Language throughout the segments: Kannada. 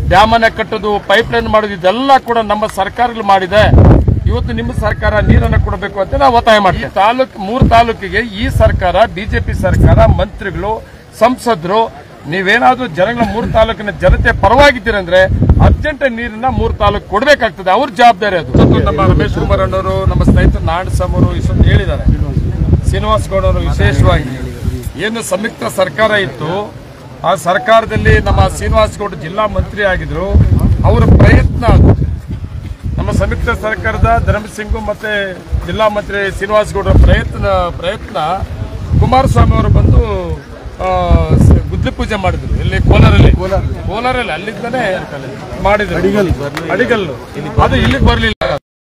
ಡ್ಯಾಮನ್ನ ಕಟ್ಟೋದು ಪೈಪ್ ಲೈನ್ ಮಾಡೋದು ಇದೆಲ್ಲ ಕೂಡ ನಮ್ಮ ಸರ್ಕಾರಗಳು ಮಾಡಿದೆ ಇವತ್ತು ನಿಮ್ಮ ಸರ್ಕಾರ ನೀರನ್ನು ಕೊಡಬೇಕು ಅಂತ ನಾವು ಒತ್ತಾಯ ಮಾಡ್ತೀವಿ ಈ ತಾಲೂಕ್ ಮೂರು ತಾಲೂಕಿಗೆ ಈ ಸರ್ಕಾರ ಬಿಜೆಪಿ ಸರ್ಕಾರ ಮಂತ್ರಿಗಳು ಸಂಸದರು ನೀವೇನಾದ್ರೂ ಜನಗಳ ಮೂರು ತಾಲೂಕಿನ ಜನತೆ ಪರವಾಗಿದ್ದೀರಂದ್ರೆ ಅರ್ಜೆಂಟ್ ನೀರನ್ನ ಮೂರು ತಾಲೂಕು ಕೊಡಬೇಕಾಗ್ತದೆ ಅವ್ರ ಜವಾಬ್ದಾರಿ ಅದು ಇವತ್ತು ನಮ್ಮ ರಮೇಶ್ ಕುಮಾರ್ ಅಣ್ಣವರು ನಮ್ಮ ಸ್ನೇಹಿತರು ನಾಡಸಮ್ ಅವರು ಇಷ್ಟೊಂದು ಹೇಳಿದ್ದಾರೆ ಶ್ರೀನಿವಾಸ್ ಗೌಡ ಅವರು ವಿಶೇಷವಾಗಿ ಏನು ಸಂಯುಕ್ತ ಸರ್ಕಾರ ಇತ್ತು ಆ ಸರ್ಕಾರದಲ್ಲಿ ನಮ್ಮ ಶ್ರೀನಿವಾಸ್ ಗೌಡ ಜಿಲ್ಲಾ ಮಂತ್ರಿ ಆಗಿದ್ರು ಅವರ ಪ್ರಯತ್ನ ಅದು ನಮ್ಮ ಸಂಯುಕ್ತ ಸರ್ಕಾರದ ಧರ್ಮಸಿಂಗು ಮತ್ತೆ ಜಿಲ್ಲಾ ಮಂತ್ರಿ ಶ್ರೀನಿವಾಸ್ ಗೌಡರ ಪ್ರಯತ್ನ ಪ್ರಯತ್ನ ಕುಮಾರಸ್ವಾಮಿ ಅವರು ಬಂದು ಆ, ಸ- ಗುದ್ಲಿ ಪೂಜೆ ಮಾಡಿದ್ರು ಇಲ್ಲಿ ಕೋಲಾರಲ್ಲಿ ಕೋಲಾರಲ್ಲಿ ಅಲ್ಲಿಂದನೇ ಮಾಡಿದ್ರು ಅಡಿಗಲ್ಲು ಅದು ಇಲ್ಲಿಗೆ ಬರಲಿಲ್ಲ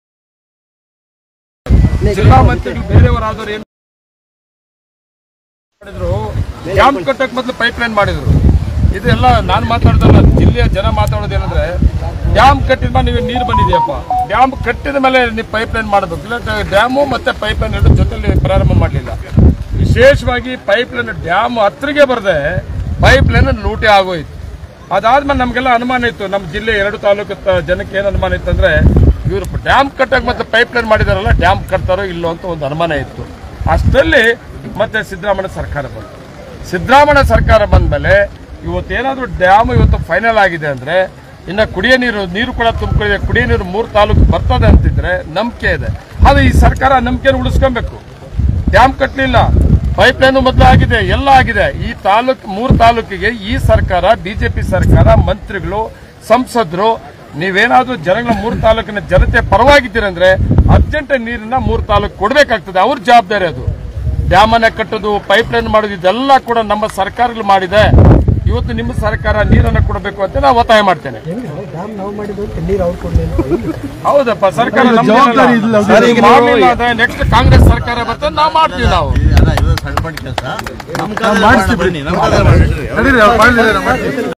ಜಿಲ್ಲಾ ಮಂತ್ರಿಗಳು ಬೇರೆಯವರಾದವರು ಏನ್ ಮಾಡಿದ್ರು ಡ್ಯಾಮ್ ಕಟ್ಟಕ್ ಮೊದಲು ಪೈಪ್ ಲೈನ್ ಮಾಡಿದ್ರು ಇದೆಲ್ಲ ನಾನು ಮಾತಾಡ್ದಲ್ಲ ಜಿಲ್ಲೆಯ ಜನ ಮಾತಾಡೋದೇನಂದ್ರೆ ಡ್ಯಾಮ್ ಕಟ್ಟಿದ ಮೇಲೆ ನೀವು ನೀರು ಬಂದಿದೆಯಪ್ಪ ಡ್ಯಾಮ್ ಕಟ್ಟಿದ ಮೇಲೆ ನೀವು ಪೈಪ್ ಲೈನ್ ಮಾಡಬೇಕು ಇಲ್ಲ ಡ್ಯಾಮು ಮತ್ತೆ ಪೈಪ್ ಲೈನ್ ಎರಡು ಜೊತೆಲಿ ಪ್ರಾರಂಭ ಮಾಡಲಿಲ್ಲ ವಿಶೇಷವಾಗಿ ಪೈಪ್ ಲೈನ್ ಡ್ಯಾಮ್ ಹತ್ತಿರಗೆ ಬರದೆ ಪೈಪ್ ಲೈನ್ ಲೂಟಿ ಆಗೋಯ್ತು ಅದಾದ್ಮೇಲೆ ನಮಗೆಲ್ಲ ಅನುಮಾನ ಇತ್ತು ನಮ್ಮ ಜಿಲ್ಲೆ ಎರಡು ತಾಲೂಕು ತ- ಜನಕ್ಕೆ ಏನು ಅನುಮಾನ ಇತ್ತು ಅಂದ್ರೆ ಇವರು ಡ್ಯಾಮ್ ಕಟ್ಟಕ್ಕೆ ಮತ್ತೆ ಪೈಪ್ ಲೈನ್ ಮಾಡಿದಾರಲ್ಲ ಡ್ಯಾಮ್ ಕಟ್ತಾರೋ ಇಲ್ಲೋ ಅಂತ ಒಂದು ಅನುಮಾನ ಇತ್ತು ಅಷ್ಟರಲ್ಲಿ ಮತ್ತೆ ಸಿದ್ದರಾಮಯ್ಯ ಸರ್ಕಾರ ಬಂತು ಸಿದ್ದರಾಮಯ್ಯ ಸರ್ಕಾರ ಬಂದ್ಮೇಲೆ ಇವತ್ತೇನಾದ್ರೂ ಡ್ಯಾಮ್ ಇವತ್ತು ಫೈನಲ್ ಆಗಿದೆ ಅಂದ್ರೆ ಇನ್ನ ಕುಡಿಯೋ ನೀರು ನೀರು ಕೂಡ ತುಂಬಿಕೊಂಡಿದೆ ಕುಡಿಯೋ ನೀರು ಮೂರು ತಾಲೂಕು ಬರ್ತದೆ ಅಂತಿದ್ರೆ ನಂಬಿಕೆ ಇದೆ ಆದ್ರೆ ಈ ಸರ್ಕಾರ ನಂಬಿಕೆನ ಉಳಿಸ್ಕೊಬೇಕು ಡ್ಯಾಮ್ ಕಟ್ಟಲಿಲ್ಲ ಪೈಪ್ ಲೈನ್ ಮೊದಲು ಆಗಿದೆ ಎಲ್ಲ ಆಗಿದೆ ಈ ತಾಲೂಕ್ ಮೂರು ತಾಲೂಕಿಗೆ ಈ ಸರ್ಕಾರ ಬಿಜೆಪಿ ಸರ್ಕಾರ ಮಂತ್ರಿಗಳು ಸಂಸದರು ನೀವೇನಾದ್ರೂ ಜನಗಳ ಮೂರು ತಾಲೂಕಿನ ಜನತೆ ಪರವಾಗಿದ್ದೀರಂದ್ರೆ ಅರ್ಜೆಂಟ್ ನೀರನ್ನ ಮೂರು ತಾಲೂಕು ಕೊಡಬೇಕಾಗ್ತದೆ ಅವ್ರ ಜವಾಬ್ದಾರಿ ಅದು ಡ್ಯಾಮನ್ನ ಕಟ್ಟೋದು ಪೈಪ್ ಲೈನ್ ಮಾಡೋದು ಇದೆಲ್ಲ ಕೂಡ ನಮ್ಮ ಸರ್ಕಾರಗಳು ಮಾಡಿದೆ ಇವತ್ತು ನಿಮ್ಮ ಸರ್ಕಾರ ನೀರನ್ನು ಕೊಡಬೇಕು ಅಂತ ನಾವು ಒತ್ತಾಯ ಮಾಡ್ತೇನೆ ಡ್ಯಾಮ್ ನಾವು ಮಾಡಿದ್ದು ನೀರು ಅವ್ರು ಕೊಡ್ಲಿಲ್ಲ ಹೌದಪ್ಪ ಸರ್ಕಾರ ಜವಾಬ್ದಾರಿ ಇಲ್ಲ. ಸರ್, ಈಗ ಮಾಡಲಿಲ್ಲ ಅಂದ್ರೆ ನೆಕ್ಸ್ಟ್ ಕಾಂಗ್ರೆಸ್ ಸರ್ಕಾರ ಬರ್ತದೆ ನಾವು ಮಾಡ್ತೀವಿ ನಾವು ಅಲ್ಲ ಇದು ಸಣ್ಣ ಪಟ್ಟ ಕೆಲಸ ನಮ್ಮ ಕಾಲದಲ್ಲಿ ಮಾಡೋಣ ಬನ್ನಿ ನಮ್ಮ ಕಾಲದಲ್ಲಿ ಮಾಡೋಣ. ನಡೀರಿ ಅವ್ರು ಮಾಡಿದ್ರೆ ಮಾಡ್ತೀವಿ